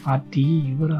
ஆத்தி இவரா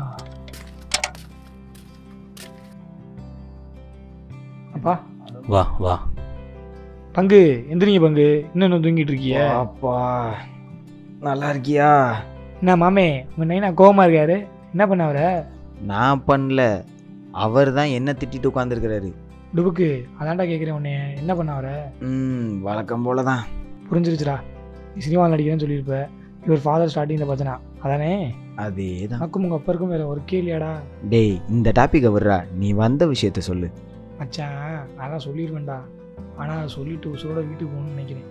அப்பா வா வா பங்கு எந்திரிங்க பங்கு இன்னும் தூங்கிட்டு இருக்கிய அப்பா நல்லா இருக்கியா என்ன மாமே உங்க நைனா கோவமா இருக்காரு என்ன பண்ண அவரை நான் பண்ணல அவர் தான் என்ன திட்டிட்டு உட்காந்துருக்கிறாரு டுபுக்கு அதான்டா கேட்குறேன் உன்னைய என்ன பண்ண அவரை ம் வழக்கம் போல தான் புரிஞ்சிருச்சுடா நீ சினிமாவில் நடிக்கிறேன்னு சொல்லியிருப்ப இவர் ஃபாதர் ஸ்டார்டிங்கில் பார்த்தனா அதானே அதே தான் உனக்கும் உங்கள் அப்பருக்கும் வேற ஒர்க்கே இல்லையாடா டேய் இந்த டாப்பிக்கை விட்றா நீ வந்த விஷயத்த சொல்லு மச்சான் அதான் சொல்லிடுவேன்டா ஆனால் சொல்லிட்டு உசுரோட வீட்டுக்கு போகணும்னு நினைக்கிறேன்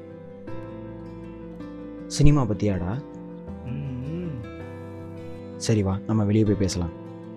சினிமா பற்றியாடா ம், சரி வா நம்ம வெளியே போய் பேசலாம்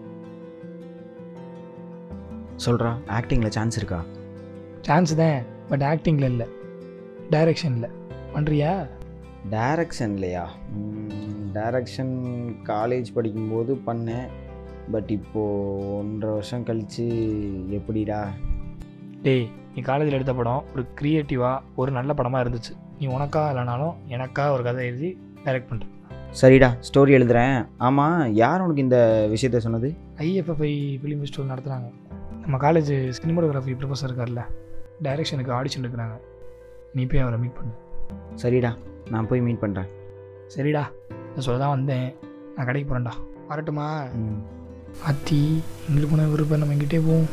சொல்கிறா ஆக்டிங்கில் சான்ஸ் இருக்கா சான்ஸ் தான் பட் ஆக்டிங்கில் இல்லை டைரக்ஷனில் பண்ணுறியா டைரக்ஷன்லையா டைரக்ஷன் காலேஜ் படிக்கும்போது பண்ணேன் பட் இப்போது ஒன்றரை வருஷம் கழித்து எப்படிடா டேய் நீ காலேஜில் எடுத்த படம் ஒரு க்ரியேட்டிவாக ஒரு நல்ல படமாக இருந்துச்சு நீ உனக்கா இல்லைனாலும் எனக்கா ஒரு கதை எழுதி டைரக்ட் பண்ணுற சரிடா ஸ்டோரி எழுதுறேன் ஆமாம் யார் உனக்கு இந்த விஷயத்த சொன்னது ஐஎஃப்எஃப்ஐ ஃபிலிம் ஃபெஸ்டிவல் நடத்துகிறாங்க நம்ம காலேஜ் சினிமாட்டோகிராஃபி ப்ரொஃபஸர் இருக்கார்ல டைரக்ஷனுக்கு ஆடிஷன் எடுக்கிறாங்க நீ போய் அவரை மீட் பண்ணு சரிடா நான் போய் மீட் பண்ணுறேன் சரிடா நான் சொல்ல தான் வந்தேன் நான் கடைக்கு போகிறேன்டா வரட்டுமா ம் அத்தி எங்களுக்கு போன விருப்பம் நம்ம எங்கிட்டே போவோம்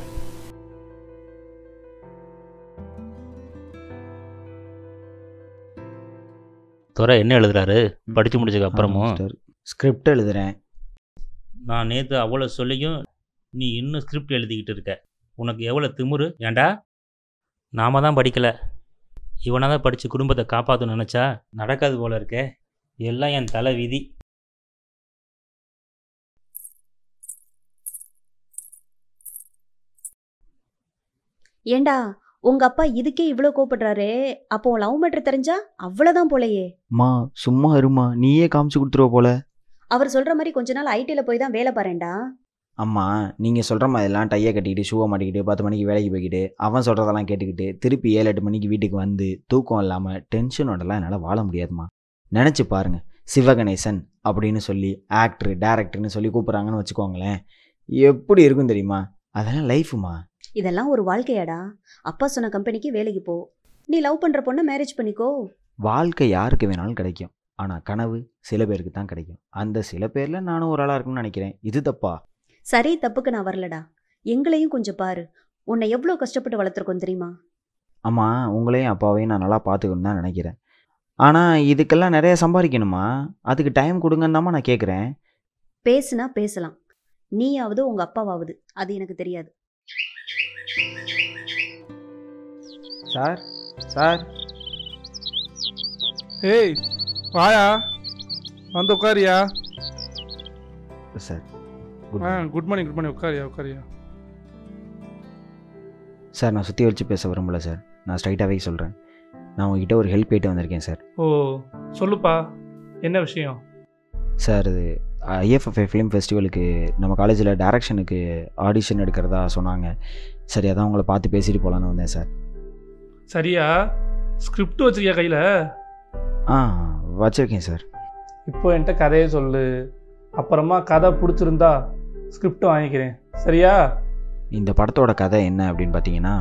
துறை என்ன எழுதுறாரு படித்து முடிச்சதுக்கு அப்புறமும் ஸ்கிரிப்ட் எழுதுறேன் நான் நேற்று அவ்வளோ சொல்லியும் நீ இன்னும் ஸ்கிரிப்ட் எழுதிக்கிட்டு இருக்க உனக்கு எவ்வளோ திமிரு ஏன்டா நாம தான் படிக்கலை இவனை தான் படித்து குடும்பத்தை காப்பாற்றணும்னு நினச்சா நடக்காது போல இருக்கே எல்லாம் என் தலை விதி ஏண்டா உங்க அப்பா இதுக்கே இவ்ளோ கோபப்படுறாரே அப்போ உன் லவ் மேட்டர் தெரிஞ்சா அவ்வளவுதான் போலயே மா சும்மா இருமா நீயே காமிச்சு கொடுத்துருவ போல அவர் சொல்ற மாதிரி கொஞ்ச நாள் ஐடில போய் தான் வேலை பாருண்டா அம்மா நீங்கள் சொல்கிற மாதிரிலாம் டையை கட்டிக்கிட்டு ஷூவை மாட்டிக்கிட்டு பத்து மணிக்கு வேலைக்கு போய்க்கிட்டு அவன் சொல்கிறதெல்லாம் கேட்டுக்கிட்டு திருப்பி ஏழு எட்டு மணிக்கு வீட்டுக்கு வந்து தூக்கம் இல்லாமல் டென்ஷனோடலாம் என்னால் வாழ முடியாதும்மா நினச்சி பாருங்க சிவகணேசன் அப்படின்னு சொல்லி ஆக்டர் டேரக்டர்னு சொல்லி கூப்பிட்றாங்கன்னு வச்சுக்கோங்களேன் எப்படி இருக்கும் தெரியுமா அதெல்லாம் லைஃபுமா இதெல்லாம் ஒரு வாழ்க்கையாடா அப்பா சொன்ன கம்பெனிக்கு வேலைக்கு போ நீ லவ் பண்ற பொண்ணை மேரேஜ் பண்ணிக்கோ வாழ்க்கை யாருக்கு வேணாலும் கிடைக்கும் ஆனால் கனவு சில பேருக்கு தான் கிடைக்கும் அந்த சில பேரில் நானும் ஒரு ஆளாக இருக்குன்னு நினைக்கிறேன் இது தப்பா சரி தப்புக்கு நான் வரலடா எங்களையும் கொஞ்சம் பாரு உன்னை எவ்வளோ கஷ்டப்பட்டு வளர்த்துருக்கோம் தெரியுமா அம்மா உங்களையும் அப்பாவையும் நான் நல்லா பார்த்துக்கணும்னு தான் நினைக்கிறேன் ஆனால் இதுக்கெல்லாம் நிறைய சம்பாதிக்கணுமா அதுக்கு டைம் கொடுங்கன்னு தாம்மா நான் கேட்குறேன் பேசுனா பேசலாம் நீயாவது உங்க அப்பாவாவது அது எனக்கு தெரியாது சார் சார் ஏய் வாயா வந்து உட்காரியா sir good ah good morning good morning உட்காரியா உட்காரியா சார் நான் சுற்றி வச்சு பேச விரும்பல சார் நான் ஸ்ட்ரைட்டாகவே சொல்கிறேன் நான் உங்ககிட்ட ஒரு ஹெல்ப் கேட்டு வந்திருக்கேன் சார் ஓ சொல்லுப்பா என்ன விஷயம் சார் இது ஐஎஃப்எஃப்ஐ ஃபிலிம் ஃபெஸ்டிவலுக்கு நம்ம காலேஜில் டைரக்ஷனுக்கு ஆடிஷன் எடுக்கிறதா சொன்னாங்க சரி அதான் உங்களை பார்த்து பேசிட்டு போகலான்னு வந்தேன் சார் சரியா ஸ்கிரிப்ட் வச்சிருக்கியா கையில் ஆ வச்சுருக்கேன் சார் இப்போ என்கிட்ட கதையை சொல்லு அப்புறமா கதை பிடிச்சிருந்தா ஸ்கிரிப்ட் வாங்கிக்கிறேன் சரியா இந்த படத்தோட கதை என்ன அப்படின்னு பார்த்தீங்கன்னா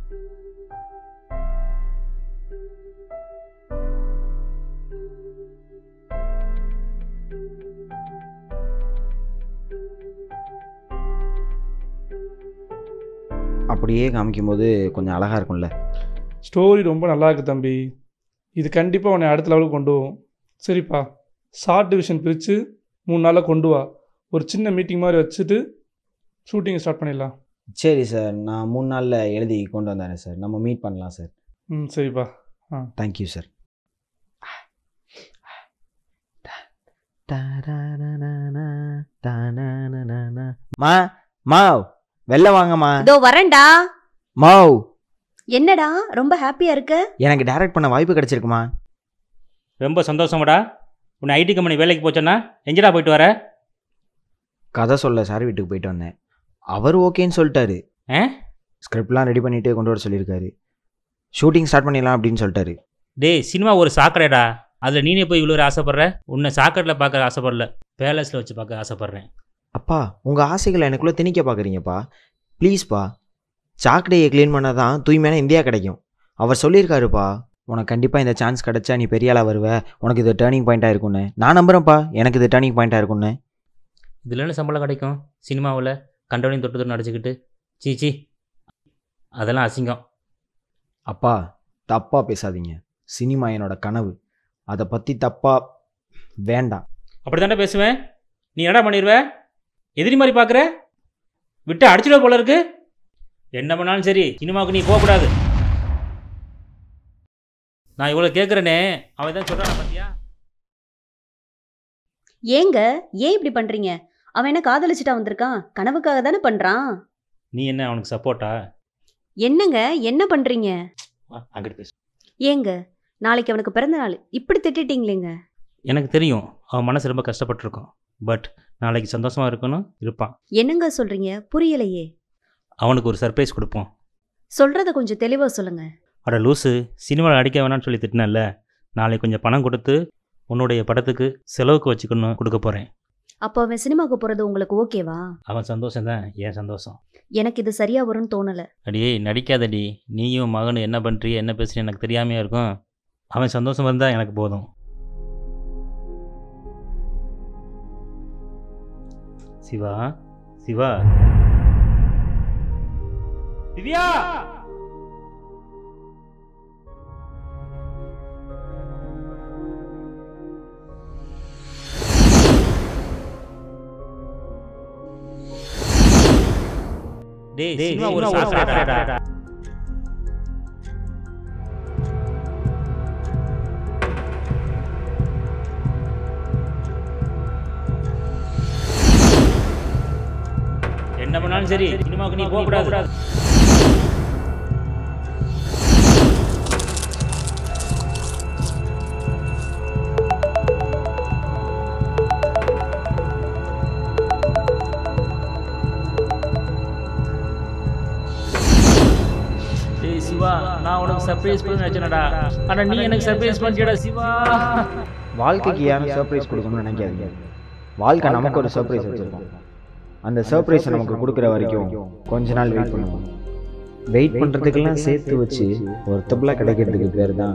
அப்படியே காமிக்கும்போது கொஞ்சம் அழகாக இருக்கும்ல ஸ்டோரி ரொம்ப நல்லா இருக்கு தம்பி இது கண்டிப்பாக உன்னை அடுத்த லெவலுக்கு கொண்டு போகும் சரிப்பா ஷார்ட் டிவிஷன் பிரித்து மூணு நாளில் கொண்டு வா ஒரு சின்ன மீட்டிங் மாதிரி வச்சுட்டு ஷூட்டிங் ஸ்டார்ட் பண்ணிடலாம் சரி சார் நான் மூணு நாளில் எழுதி கொண்டு வந்தேன் சார் நம்ம மீட் பண்ணலாம் சார் ம் சரிப்பா தேங்க்யூ சார் மா மாவ் வெளில வாங்கம்மா இதோ வரேன்டா மாவ் என்னடா ரொம்ப ஹாப்பியா இருக்க எனக்கு டைரக்ட் பண்ண வாய்ப்பு கிடைச்சிருக்குமா ரொம்ப சந்தோஷமாடா உன்னை ஐடி கம்பெனி வேலைக்கு போச்சோன்னா எங்கடா போயிட்டு வர கதை சொல்ல சார் வீட்டுக்கு போயிட்டு வந்தேன் அவர் ஓகேன்னு சொல்லிட்டாரு ஆ? ஸ்கிரிப்ட்லாம் ரெடி பண்ணிட்டு கொண்டு வர சொல்லியிருக்காரு ஷூட்டிங் ஸ்டார்ட் பண்ணிடலாம் அப்படின்னு சொல்லிட்டாரு டேய் சினிமா ஒரு சாக்கடைடா அதில் நீனே போய் இவ்வளோ ஆசைப்படுற உன்னை சாக்கெட்டில் பார்க்க ஆசைப்படல பேலஸில் வச்சு பார்க்க ஆசைப்பட்றேன் அப்பா உங்கள் ஆசைகளை எனக்குள்ளே திணிக்க பார்க்குறீங்கப்பா ப்ளீஸ்ப்பா சாக்கடையை க்ளீன் பண்ணால் தான் தூய்மையான இந்தியா கிடைக்கும் அவர் சொல்லியிருக்காருப்பா உனக்கு கண்டிப்பாக இந்த சான்ஸ் கிடைச்சா நீ பெரிய ஆளாக வருவ உனக்கு இது டேர்னிங் பாயிண்ட்டாக இருக்கும்னு நான் நம்புகிறேன்ப்பா எனக்கு இது டேர்னிங் பாயிண்ட்டாக இருக்கும்னு இதில் என்ன சம்பளம் கிடைக்கும் சினிமாவில் கண்டவனையும் தொட்டு தொட்டு நடிச்சுக்கிட்டு சீ சீ அதெல்லாம் அசிங்கம் அப்பா தப்பாக பேசாதீங்க சினிமா என்னோட கனவு அதை பற்றி தப்பாக வேண்டாம் அப்படி தானே பேசுவேன் நீ என்னடா பண்ணிடுவ எதிரி மாதிரி பார்க்குற விட்டு அடிச்சிடுவ போல இருக்கு என்ன பண்ணாலும் சரி சினிமாவுக்கு நீ போகக்கூடாது நான் இவ்வளோ கேட்குறேனே அவன் தான் சொல்கிறான் பார்த்தியா ஏங்க ஏன் இப்படி பண்றீங்க அவன் என்ன காதலிச்சுட்டா வந்திருக்கான் கனவுக்காக தானே பண்றான் நீ என்ன அவனுக்கு சப்போர்ட்டா என்னங்க என்ன பண்றீங்க அங்கிட்டு பேசு ஏங்க நாளைக்கு அவனுக்கு பிறந்த நாள் இப்படி திட்டிட்டீங்களேங்க எனக்கு தெரியும் அவன் மனசு ரொம்ப கஷ்டப்பட்டிருக்கும் பட் நாளைக்கு சந்தோஷமாக இருக்கணும் இருப்பான் என்னங்க சொல்றீங்க புரியலையே அவனுக்கு ஒரு சர்ப்ரைஸ் கொடுப்போம் சொல்றத கொஞ்சம் தெளிவா சொல்லுங்க அட லூசு சினிமாவில் அடிக்க வேணாம்னு சொல்லி திட்டினல்ல நாளைக்கு கொஞ்சம் பணம் கொடுத்து உன்னுடைய படத்துக்கு செலவுக்கு வச்சுக்கணும் கொடுக்க போகிறேன் அப்போ அவன் சினிமாவுக்கு போறது உங்களுக்கு ஓகேவா அவன் சந்தோஷம் தான் என் சந்தோஷம் எனக்கு இது சரியா வரும்னு தோணல அடியே நடிக்காதடி நீயும் மகனும் என்ன பண்ணுறிய என்ன பேசுறிய எனக்கு தெரியாமையா இருக்கும் அவன் சந்தோஷம் இருந்தால் எனக்கு போதும் சிவா சிவா திவ்யா டேய் சினிமா ஒரு சாப்பிடா என்ன பண்ணாலும் சரி சினிமாவுக்கு நீ போக கூடாது டேய் சிவா நான் உனக்கு சர்ப்ரைஸ் பண்ண நினைச்சேனடா ஆனா நீ எனக்கு சர்ப்ரைஸ் பண்ணிட்டடா சிவா வாழ்க்கைக்கு யாரும் சர்ப்ரைஸ் கொடுக்கணும்னு நினைக்காதீங்க வாழ்க்கை நமக்கு ஒரு சர்ப்ரைஸ் வச்சுருக்கோம் அந்த சர்ப்ரைஸை நமக்கு கொடுக்குற வரைக்கும் கொஞ்ச நாள் வெயிட் பண்ணுவோம் வெயிட் பண்ணுறதுக்கெல்லாம் சேர்த்து வச்சு ஒரு தப்புலாம் கிடைக்கிறதுக்கு பேர் தான்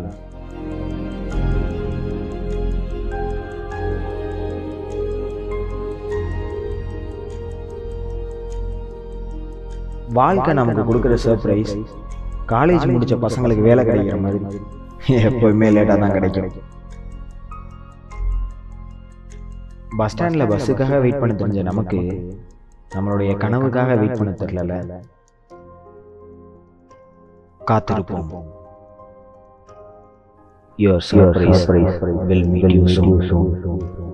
வாழ்க்கை நமக்கு கொடுக்குற சர்ப்ரைஸ் காலேஜ் முடிச்ச பசங்களுக்கு வேலை கிடைக்கிற மாதிரி எப்போவுமே லேட்டாக தான் கிடைக்கும் பஸ் ஸ்டாண்டில் பஸ்ஸுக்காக வெயிட் பண்ண தெரிஞ்ச நமக்கு நம்மளுடைய கனவுக்காக வெயிட் பண்ண தெரியல காத்திருப்போம் Your surprise will meet you soon.